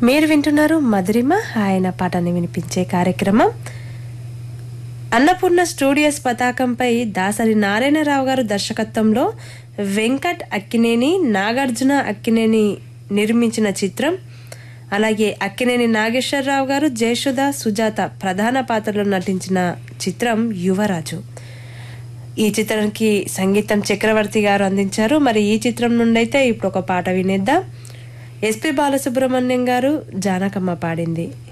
మీరు వింటున్నారు మధురిమ ఆయన పాటని వినిపించే కార్యక్రమం అన్నపూర్ణ స్టూడియోస్ పతాకంపై దాసరి నారాయణరావు గారు దర్శకత్వంలో వెంకట్ అక్కినేని నాగార్జున అక్కినేని నిర్మించిన చిత్రం అలాగే అక్కినేని నాగేశ్వరరావు గారు జయసుధ సుజాత ప్రధాన పాత్రలో నటించిన చిత్రం యువరాజు ఈ చిత్రానికి సంగీతం చక్రవర్తి గారు అందించారు మరి ఈ చిత్రం నుండి అయితే ఇప్పుడు ఒక పాట వినేద్దాం ఎస్పి బాలసుబ్రహ్మణ్యం గారు జానకమ్మ పాడింది